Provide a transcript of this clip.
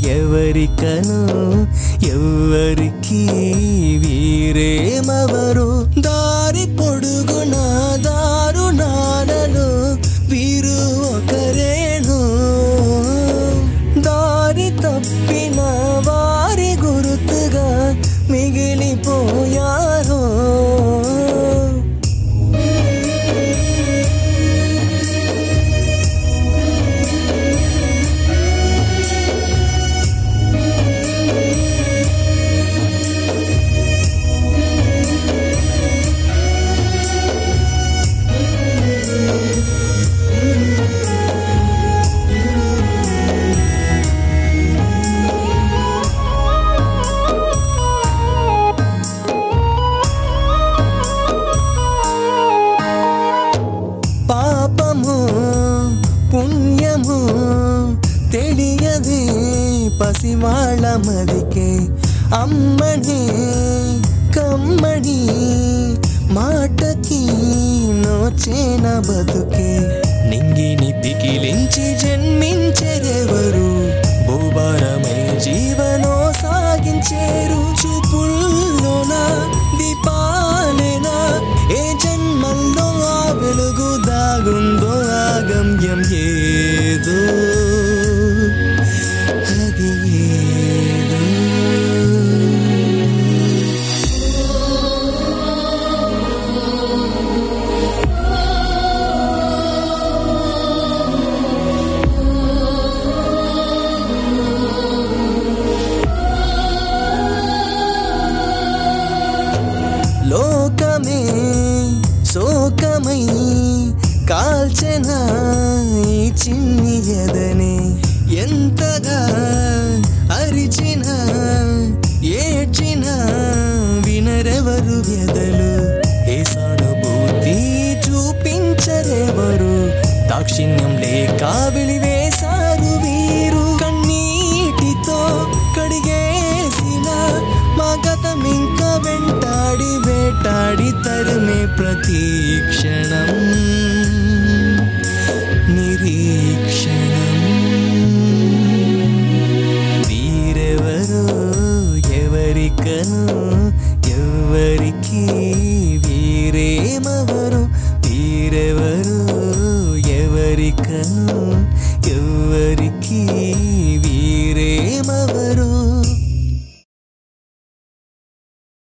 ఎవరికను ఎవరికి వీరేమవరు దారి పొడుగున దారుణాలలో వీరు ఒకరేను దారి తప్పిన వారి గుర్తుగా మిగిలిపోయారు పాపము పుణ్యము తెలియదే పసివాళ్ళ మదికే అమ్మని కమ్మడి మాటకి నోచేన బతుకే నింగిని పికిలించి జన్మించెరెవరు భూభారమై జీవనో సాగించేరు చూపుల్లోన దీపాలేనా ఏ జన్మల్లో ఆ వెలుగు దాగుందో ఆ గమ్యం ఏదో అది ఏదో లోకమే శోకమై కాల్చెన ఈ చిన్ని ఎదనే ఎంతగా అరిచిన ఏడ్చిన వినరెవరు వ్యదలు ఏ సానుభూతి చూపించరెవరు దాక్షిణ్యం లేక వెలివేశారు వీరు కన్నీటితో కడిగేసిన మా గతం ఇంకా వెంటాడి వేటాడి తరుమే ప్రతి క్షణం నిరీక్షణం వీరెవరో ఎవరికను ఎవరికి వీరేమవరు వీరెవరు ఎవరికను ఎవరికి వీరేమవరు